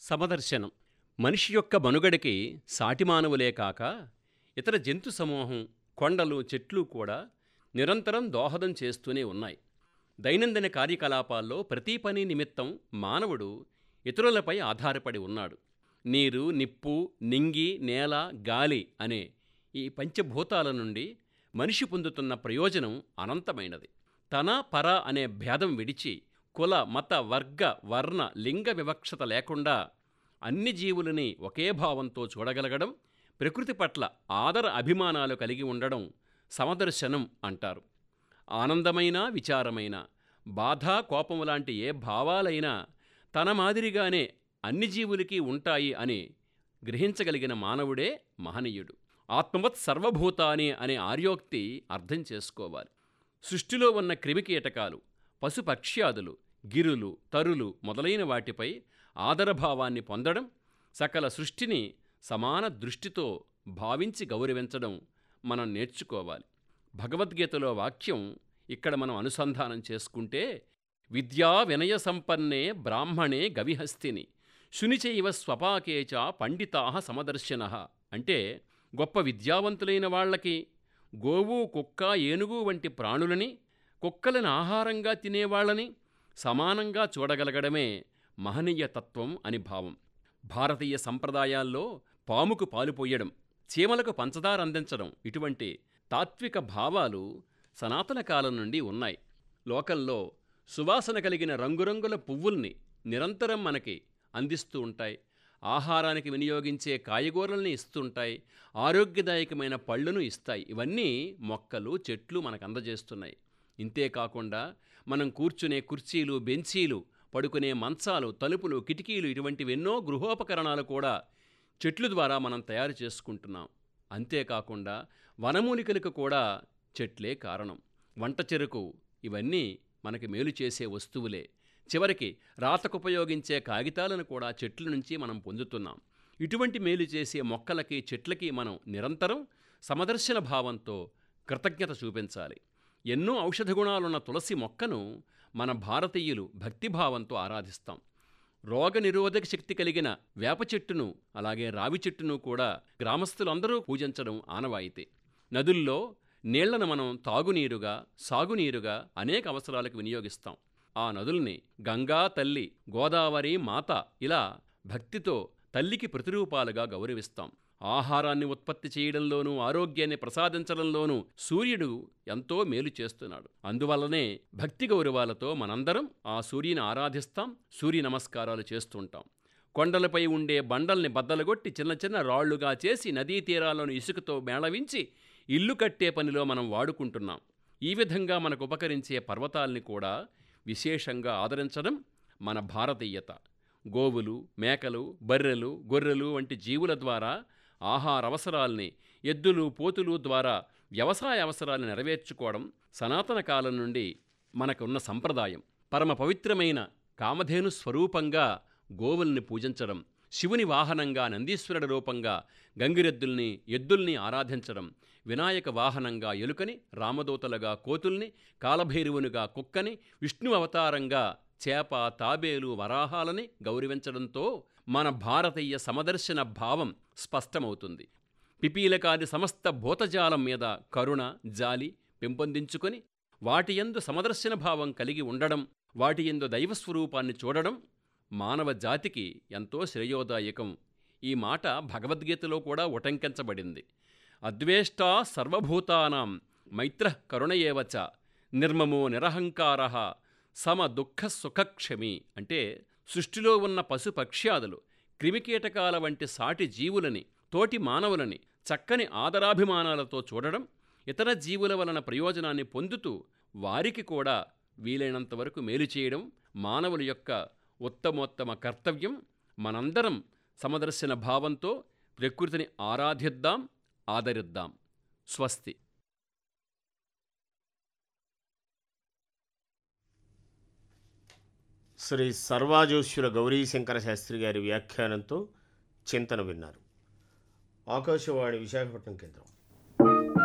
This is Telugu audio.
సమదర్శనం మనిషి యొక్క మనుగడకి సాటి మానవులే కాక ఇతర జంతు సమూహం కొండలు చెట్లు కూడా నిరంతరం దోహదం చేస్తూనే ఉన్నాయి దైనందిన కార్యకలాపాల్లో ప్రతి పని నిమిత్తం మానవుడు ఇతరులపై ఆధారపడి ఉన్నాడు నీరు నిప్పు నింగి నేల గాలి అనే ఈ పంచభూతాల నుండి మనిషి పొందుతున్న ప్రయోజనం అనంతమైనది తన పర అనే భేదం విడిచి కుల మత వర్గ వర్ణ లింగ వివక్షత లేకుండా అన్ని జీవులని ఒకే భావంతో చూడగలగడం ప్రకృతి పట్ల ఆదర అభిమానాలు కలిగి ఉండడం సమదర్శనం అంటారు ఆనందమైన విచారమైన బాధ కోపం లాంటి ఏ భావాలైనా తన మాదిరిగానే అన్ని జీవులకి ఉంటాయి అని గ్రహించగలిగిన మానవుడే మహనీయుడు ఆత్మవత్ సర్వభూతాని అనే ఆర్యోక్తి అర్థం చేసుకోవాలి సృష్టిలో ఉన్న క్రిమికీటకాలు పశుపక్ష్యాదులు గిరులు తరులు మొదలైన వాటిపై ఆదరభావాన్ని పొందడం సకల సృష్టిని సమాన దృష్టితో భావించి గౌరవించడం మనం నేర్చుకోవాలి భగవద్గీతలో వాక్యం ఇక్కడ మనం అనుసంధానం చేసుకుంటే విద్యా వినయ సంపన్నే బ్రాహ్మణే గవిహస్తిని శునిచైవ స్వపాకేచ పండితా సమదర్శన అంటే గొప్ప విద్యావంతులైన వాళ్ళకి గోవు కుక్క ఏనుగు వంటి ప్రాణులని కుక్కలను ఆహారంగా తినేవాళ్ళని సమానంగా చూడగలగడమే మహనీయ తత్వం అని భావం భారతీయ సంప్రదాయాల్లో పాముకు పాలు పోయడం చీమలకు పంచదార అందించడం ఇటువంటి తాత్విక భావాలు సనాతన కాలం నుండి ఉన్నాయి లోకంలో సువాసన కలిగిన రంగురంగుల పువ్వుల్ని నిరంతరం మనకి అందిస్తూ ఉంటాయి ఆహారానికి వినియోగించే కాయగూరల్ని ఇస్తుంటాయి ఆరోగ్యదాయకమైన పళ్ళను ఇస్తాయి ఇవన్నీ మొక్కలు చెట్లు మనకు అందజేస్తున్నాయి ఇంతే కాకుండా మనం కూర్చునే కుర్చీలు బెంచీలు పడుకునే మంచాలు తలుపులు కిటికీలు ఇటువంటివి ఎన్నో గృహోపకరణాలు కూడా చెట్ల ద్వారా మనం తయారు చేసుకుంటున్నాం అంతేకాకుండా వనమూలికలకు కూడా చెట్లే కారణం వంట చెరుకు ఇవన్నీ మనకి మేలు చేసే వస్తువులే చివరికి రాతకు ఉపయోగించే కాగితాలను కూడా చెట్ల నుంచి మనం పొందుతున్నాం ఇటువంటి మేలు చేసే మొక్కలకి చెట్లకి మనం నిరంతరం సమదర్శన భావంతో కృతజ్ఞత చూపించాలి ఎన్నో ఔషధ గుణాలున్న తులసి మొక్కను మన భారతీయులు భక్తిభావంతో ఆరాధిస్తాం రోగ నిరోధక శక్తి కలిగిన వేప చెట్టును అలాగే రావి చెట్టును కూడా గ్రామస్తులందరూ పూజించడం ఆనవాయితీ నదుల్లో నీళ్లను మనం తాగునీరుగా సాగునీరుగా అనేక అవసరాలకు వినియోగిస్తాం ఆ నదుల్ని గంగా తల్లి గోదావరి మాత ఇలా భక్తితో తల్లికి ప్రతిరూపాలుగా గౌరవిస్తాం ఆహారాన్ని ఉత్పత్తి చేయడంలోనూ ఆరోగ్యాన్ని ప్రసాదించడంలోనూ సూర్యుడు ఎంతో మేలు చేస్తున్నాడు అందువల్లనే భక్తి గౌరవాలతో మనందరం ఆ సూర్యుని ఆరాధిస్తాం సూర్య నమస్కారాలు చేస్తుంటాం కొండలపై ఉండే బండల్ని బద్దలగొట్టి చిన్న చిన్న రాళ్లుగా చేసి నదీ తీరాలను ఇసుకతో మేళవించి ఇల్లు కట్టే పనిలో మనం వాడుకుంటున్నాం ఈ విధంగా మనకు ఉపకరించే పర్వతాల్ని కూడా విశేషంగా ఆదరించడం మన భారతీయత గోవులు మేకలు బర్రెలు గొర్రెలు వంటి జీవుల ద్వారా ఆహార అవసరాల్ని ఎద్దులు పోతులు ద్వారా వ్యవసాయ అవసరాలను నెరవేర్చుకోవడం సనాతన కాలం నుండి మనకున్న సంప్రదాయం పరమ పవిత్రమైన కామధేను స్వరూపంగా గోవుల్ని పూజించడం శివుని వాహనంగా నందీశ్వరుడి రూపంగా గంగిరెద్దుల్ని ఎద్దుల్ని ఆరాధించడం వినాయక వాహనంగా ఎలుకని రామదూతలుగా కోతుల్ని కాలభైరవునిగా కుక్కని విష్ణు అవతారంగా చేప తాబేలు వరాహాలని గౌరవించడంతో మన భారతీయ సమదర్శన భావం స్పష్టమవుతుంది పిపీలకాది సమస్త భూతజాలం మీద కరుణ జాలి పెంపొందించుకొని వాటి యందు సమదర్శన భావం కలిగి ఉండడం వాటి యందు దైవస్వరూపాన్ని చూడడం మానవ జాతికి ఎంతో శ్రేయోదాయకం ఈ మాట భగవద్గీతలో కూడా ఉటంకించబడింది అద్వేష్టా సర్వభూతానాం మైత్ర కరుణయేవచ నిర్మమో నిరహంకార సమ దుఃఖ సుఖక్షమి అంటే సృష్టిలో ఉన్న పశుపక్ష్యాదులు క్రిమికీటకాల వంటి సాటి జీవులని తోటి మానవులని చక్కని ఆదరాభిమానాలతో చూడడం ఇతర జీవుల వలన ప్రయోజనాన్ని పొందుతూ వారికి కూడా వీలైనంత వరకు మేలు చేయడం మానవుల యొక్క ఉత్తమోత్తమ కర్తవ్యం మనందరం సమదర్శన భావంతో ప్రకృతిని ఆరాధిద్దాం ఆదరిద్దాం స్వస్తి శ్రీ సర్వాజోశ్వర గౌరీశంకర శాస్త్రి గారి వ్యాఖ్యానంతో చింతన విన్నారు ఆకాశవాణి విశాఖపట్నం కేంద్రం